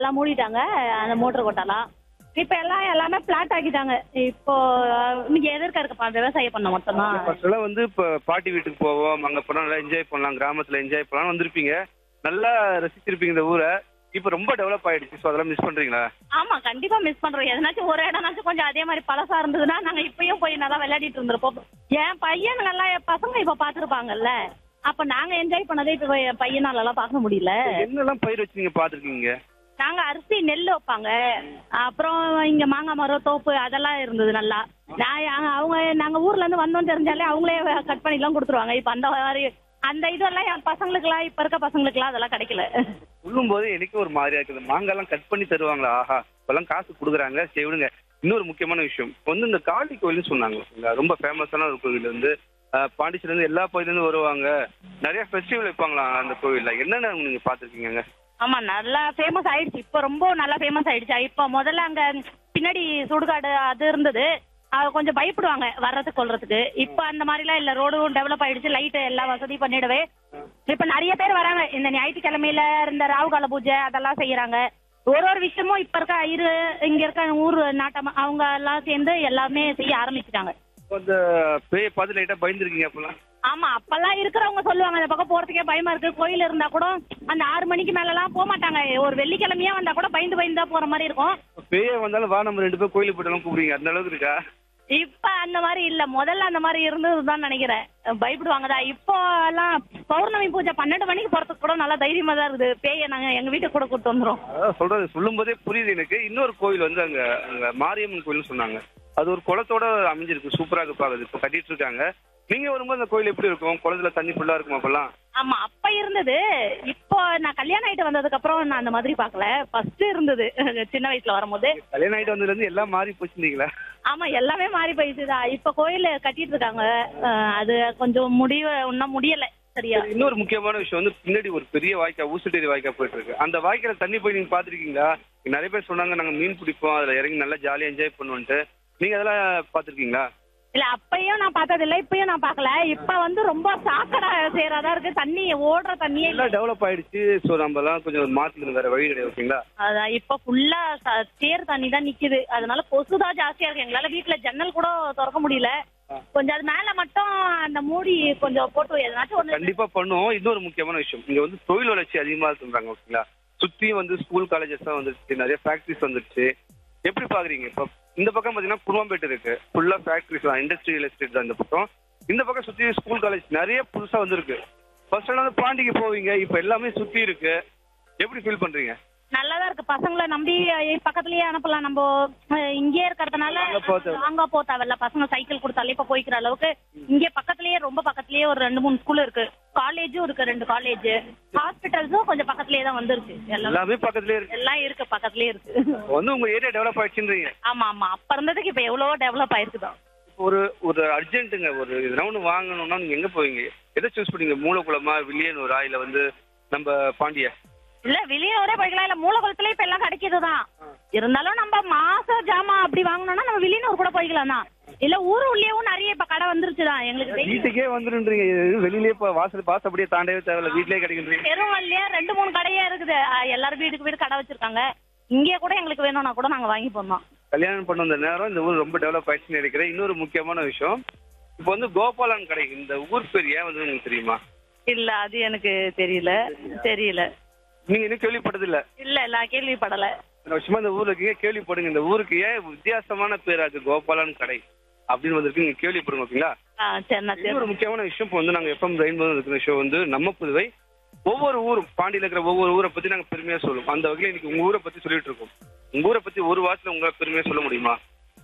எல்லாம் மூடிட்டாங்க அந்த மோட்டர் கொட்டலாம் இப்ப எல்லாம் எல்லாமே பிளாட் ஆக்கிட்டாங்க இப்போ இங்க எதிர்க்க இருக்க விவசாயம் பண்ண மொத்தமா ஃபர்ஸ்ட் எல்லாம் வந்து இப்ப பாட்டி வீட்டுக்கு போவோம் அங்க போனா நல்லா என்ஜாய் பண்ணலாம் கிராமத்துல என்ஜாய் பண்ணலாம் வந்திருப்பீங்க நல்லா ரசிச்சிருப்பீங்க இந்த ஊரை இப்ப ரொம்ப டெவலப் ஆயிடுச்சு ஸோ அதெல்லாம் மிஸ் பண்றீங்களா ஆமா கண்டிப்பா மிஸ் பண்றோம் எதனாச்சும் ஒரு இடம்னாச்சும் கொஞ்சம் அதே மாதிரி பழசா இருந்ததுன்னா நாங்க இப்பயும் போய் நல்லா விளையாடிட்டு இருந்திருப்போம் என் பையனுங்க எல்லாம் என் பசங்க இப்ப பாத்துருப்பாங்கல்ல அப்ப நாங்க என்ஜாய் பண்ணதே இப்ப என் பையனால எல்லாம் பார்க்க முடியல என்னெல்லாம் பயிர் வச்சு நீங்க பாத்துருக்கீங்க நாங்க அரிசி நெல் வைப்பாங்க அப்புறம் இங்க மாங்காய் மரம் தோப்பு அதெல்லாம் இருந்தது நல்லா நான் அங்க- அவங்க நாங்க ஊர்ல இருந்து வந்தோம் தெரிஞ்சாலே அவங்களே கட் பண்ணி எல்லாம் கொடுத்துருவாங்க இப்ப அந்த மாதிரி அந்த இதெல்லாம் என் பசங்களுக்குலாம் இப்ப இருக்க பசங்களுக்குலாம் அதெல்லாம் கிடைக்கல சொல்லும் போது எனக்கு ஒரு மாதிரியா இருக்குது மாங்காய்லாம் கட் பண்ணி தருவாங்களா ஆஹா இப்பெல்லாம் காசு கொடுக்குறாங்க சரி விடுங்க இன்னொரு முக்கியமான விஷயம் இப்ப வந்து இந்த காளி கோயில்னு சொன்னாங்க சரிங்களா? ரொம்ப ஃபேமஸான ஒரு கோவில் வந்து அஹ், பாண்டிச்சேரில இருந்து எல்லா பகுதியில இருந்து வருவாங்க நிறைய ஃபெஸ்டிவல் வைப்பாங்களா அந்த கோவில்ல என்னென்ன நீங்க பாத்துருக்கீங்க ஆமா நல்லா ஃபேமஸ் ஆயிடுச்சு இப்போ ரொம்ப நல்லா ஃபேமஸ் ஆயிடுச்சு இப்போ முதல்ல அங்க பின்னாடி சுடுகாடு அது இருந்தது அது கொஞ்சம் பயப்படுவாங்க வர்றதுக்கு கொள்றதுக்கு இப்போ அந்த மாதிரிலாம் இல்ல ரோடும் டெவலப் ஆயிடுச்சு லைட் எல்லா வசதியும் பண்ணிடவே இப்ப நிறைய பேர் வராங்க இந்த ஞாயிற்றுக்கிழமையில இந்த ராவுகால பூஜை அதெல்லாம் செய்யறாங்க ஒரு ஒரு விஷயமும் இப்ப இருக்க இரு இங்க இருக்க ஊர் நாட்டம் அவங்க எல்லாம் சேர்ந்து எல்லாமே செய்ய ஆரம்பிச்சிட்டாங்க அந்த பேய பார்த்து லைட்டா பயந்துருக்கீங்க அப்பெல்லாம் ஆமா அப்பெல்லாம் இருக்கிறவங்க சொல்லுவாங்க அந்த பக்கம் போறதுக்கே பயமா இருக்கு கோயில் இருந்தா கூட அந்த ஆறு மணிக்கு மேல எல்லாம் போக மாட்டாங்க ஒரு வெள்ளிக்கிழமையா வந்தா கூட பயந்து பயந்து தான் போற மாதிரி இருக்கும் பேய வந்தாலும் வா நம்ம ரெண்டு பேரும் கோயிலுக்கு போயிட்டு கூப்பிடுறீங்க அந்த அளவுக்கு இருக்கா இப்ப அந்த மாதிரி இல்ல முதல்ல அந்த மாதிரி இருந்ததுதான் நினைக்கிறேன் பயப்படுவாங்கதா இப்போ எல்லாம் பௌர்ணமி பூஜை பன்னெண்டு மணிக்கு போறதுக்கு கூட நல்லா தைரியமா தான் இருக்குது பேய நாங்க எங்க வீட்டுக்கு கூட கூட்டு வந்துரும் அதான் சொல்றது சொல்லும் போதே புரியுது எனக்கு இன்னொரு கோவில் வந்து அங்க அங்க மாரியம்மன் கோயில்னு சொன்னாங்க அது ஒரு குளத்தோட அமைஞ்சிருக்கு சூப்பரா இருக்கு பாக்குது இப்ப கட்டிட்டு இருக்காங்க நீங்க வரும்போது அந்த கோயில் எப்படி இருக்கும் குளத்துல தண்ணி ஃபுல்லா இருக்குமா அப்பெல்லாம் ஆமா அப்ப இருந்தது இப்போ நான் கல்யாணம் ஆயிட்டு வந்ததுக்கு அப்புறம் நான் அந்த மாதிரி பார்க்கல ஃபர்ஸ்ட் இருந்தது சின்ன வயசுல வரும்போது கல்யாணம் ஆயிட்டு வந்ததுல இருந்து எல்லாம் மாறி போச்சுருந்தீங்களா ஆமா எல்லாமே மாறி போயிடுச்சுதான் இப்ப கோயில் கட்டிட்டு இருக்காங்க அஹ் அது கொஞ்சம் முடிவு இன்னும் முடியல சரியா இன்னொரு முக்கியமான விஷயம் வந்து பின்னாடி ஒரு பெரிய வாய்க்கா ஊசுட்டேரி வாய்க்கா போயிட்டு இருக்கு அந்த வாய்க்கால தண்ணி போய் நீங்க பாத்திருக்கீங்களா நிறைய பேர் சொன்னாங்க நாங்க மீன் பிடிப்போம் அதுல இறங்கி நல்லா ஜாலியா என்ஜாய் பண்ணுவோன்ட்டு நீங்க அதெல்லாம் பாத்திருக்கீங்களா இல்ல அப்பயும் நான் பார்த்தது இல்ல இப்பயும் நான் பார்க்கல இப்ப வந்து ரொம்ப சாக்கடை சேராதா இருக்கு தண்ணி ஓடுற தண்ணியே இல்ல எல்லாம் டெவலப் ஆயிடுச்சு சோ நம்ம எல்லாம் கொஞ்சம் மாத்திக்கணும் வேற வழி கிடையாது ஓகேங்களா அதான் இப்ப ஃபுல்லா சேர் தண்ணி தான் நிக்குது அதனால கொசு தான் ஜாஸ்தியா இருக்கு எங்களால வீட்ல ஜன்னல் கூட திறக்க முடியல கொஞ்சம் அது மேல மட்டும் அந்த மூடி கொஞ்சம் போட்டு எதனாச்சும் ஒண்ணு கண்டிப்பா பண்ணுவோம் இன்னொரு முக்கியமான விஷயம் இங்க வந்து தொழில் வளர்ச்சி அதிகமா சொல்றாங்க ஓகேங்களா சுத்தியும் வந்து ஸ்கூல் காலேஜஸ் தான் வந்துருச்சு நிறைய ஃபேக்டரிஸ் வந்துருச்சு எப்படி பாக்குறீங்க இப்போ இந்த பக்கம் பாத்தீங்கன்னா குருவாம்பேட்டு இருக்கு ஃபுல்லா ஃபேக்டரிஸ் தான் இண்டஸ்ட்ரியல் எஸ்டேட் தான் இந்த பக்கம் இந்த பக்கம் சுத்தி ஸ்கூல் காலேஜ் நிறைய புதுசா வந்திருக்கு ஃபர்ஸ்ட் வந்து பாண்டிக்கு போவீங்க இப்போ எல்லாமே சுத்தி இருக்கு எப்படி ஃபீல் பண்றீங்க நல்லாதான் இருக்கு பசங்களை நம்பி அஹ், பக்கத்துலயே அனுப்பலாம் நம்ம அஹ், இங்கே இருக்கிறதுனால அங்க போக தேவை- அங்க போ தேவையில்ல பசங்க சைக்கிள் கொடுத்தாலே இப்ப போய்க்கிற அளவுக்கு இங்கே பக்கத்துலயே ரொம்ப பக்கத்துலயே ஒரு ரெண்டு மூணு ஸ்கூல் இருக்கு காலேஜும் இருக்கு ரெண்டு காலேஜ் ஹாஸ்பிட்டல்ஸும் கொஞ்சம் பக்கத்துலயே தான் வந்திருக்கு எல்லாம் எல்லாமே பக்கத்துலயே இருக்கு எல்லாம் இருக்கு பக்கத்துலயே இருக்கு இப்போ வந்து உங்க ஏரியா டெவலப் ஆயிடுச்சுன்றீங்க ஆமா ஆமா அப்ப இருந்ததுக்கு இப்ப எவ்வளவோ டெவலப் ஆயிருக்குதான் இப்போ ஒரு ஒரு அர்ஜென்ட்டுங்க ஒரு எதனா ஒன்று வாங்கணும்னா நீங்க எங்க போவீங்க எதை சூஸ் பண்ணீங்க மூலக்குளமா வில்லியனூரா இல்ல வந்து நம்ம பாண்டியா இல்ல வெளியோட போய்க்கலாம் இல்ல மூலகுளத்துல இப்ப எல்லாம் கிடைக்குதுதான் இருந்தாலும் நம்ம மாச ஜாமான் அப்படி வாங்கணும்னா நம்ம வெளியூர் கூட போய்க்கலாம் தான் இல்ல ஊரு உள்ளேயும் நிறைய இப்ப கடை வந்துருச்சுதான் எங்களுக்கு தெரியும் வீட்டுக்கே வந்துருன்றீங்க இது வெளியிலே இப்போ வாசல் பாஸ் அப்படியே தாண்டவே தேவையில்ல வீட்லயே கிடைக்கின்றீங்க தெருவல்லையே ரெண்டு மூணு கடையே இருக்குது அஹ் எல்லாரும் வீட்டுக்கு வீடு கடை வச்சிருக்காங்க இங்கே கூட எங்களுக்கு வேணும்னா கூட நாங்க வாங்கி போனோம் கல்யாணம் பண்ண வந்த நேரம் இந்த ஊர் ரொம்ப டெவலப் ஆயிடுச்சுன்னு நினைக்கிறேன் இன்னொரு முக்கியமான விஷயம் இப்போ வந்து கோபாலன் கடை இந்த ஊர் பேர் ஏன் வந்து உங்களுக்கு தெரியுமா இல்ல அது எனக்கு தெரியல தெரியல நீங்க இன்னும் கேள்விப்பட்டது இல்ல இல்ல நான் கேள்விப்படல இந்த வருஷமா இந்த ஊர்ல இருக்கீங்க கேள்விப்படுங்க இந்த ஊருக்கு ஏன் வித்தியாசமான பேர் அது கோபாலன் கடை அப்படின்னு வந்திருக்கு நீங்க கேள்விப்படுங்க ஓகேங்களா ஆ, சரி நான் இன்னொரு முக்கியமான விஷயம் இப்போ வந்து நாங்க எஃப்எம் ரெயின்போ இருக்கிற ஷோ வந்து நம்ம புதுவை ஒவ்வொரு ஊரும் பாண்டியில இருக்கிற ஒவ்வொரு ஊரை பத்தி நாங்க பெருமையா சொல்லுவோம் அந்த வகையில இன்னைக்கு உங்க ஊரை பத்தி சொல்லிட்டு இருக்கோம் உங்க ஊரை பத்தி ஒரு வாரத்துல உங்களால பெருமையா சொல்ல முடியுமா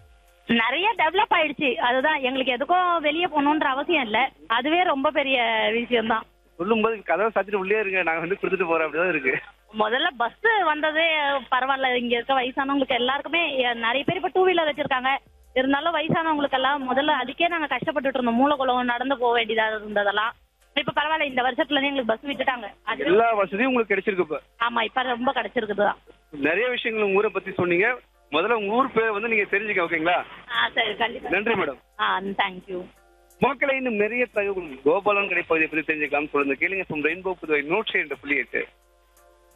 நிறைய டெவலப் ஆயிடுச்சு அதுதான் எங்களுக்கு எதுக்கும் வெளியே போகணுன்ற அவசியம் இல்ல அதுவே ரொம்ப பெரிய விஷயம் தான் சொல்லும் போது கதவை சாத்திட்டு உள்ளே இருங்க நாங்க வந்து கொடுத்துட்டு போறோம் அப்படிதான் இருக்கு முதல்ல பஸ் வந்ததே பரவாயில்ல இங்க இருக்க வயசானவங்களுக்கு எல்லாருக்குமே எ- நிறைய பேர் இப்ப டூ வீலர் வச்சிருக்காங்க இருந்தாலும் வயசானவங்களுக்கு எல்லாம் முதல்ல அதுக்கே நாங்க கஷ்டப்பட்டுட்டு இருந்தோம் மூலகுளம் நடந்து போக வேண்டியதா இருந்ததெல்லாம் இப்ப பரவாயில்ல இந்த வருஷத்துல இருந்து எங்களுக்கு பஸ் விட்டுட்டாங்க அது எல்லா வசதியும் உங்களுக்கு கிடைச்சிருக்கு இப்ப ஆமா இப்ப ரொம்ப கிடைச்சிருக்குதுதான் நிறைய விஷயங்கள் உங்க ஊரை பத்தி சொன்னீங்க முதல்ல உங்க ஊர் பேரை வந்து நீங்க தெரிஞ்சுக்க ஓகேங்களா ஆ சரி கண்டிப்பா நன்றி மேடம் ஆ தேங்க்யூ மக்களை இன்னும் நிறைய தகவல் கோபாலன் கடை பகுதியை பத்தி தெரிஞ்சுக்கலாம் சொல்லுங்க கேளுங்க ரெயின்போ புதுவை நூற்றி என்ற புள்ளி எட்டு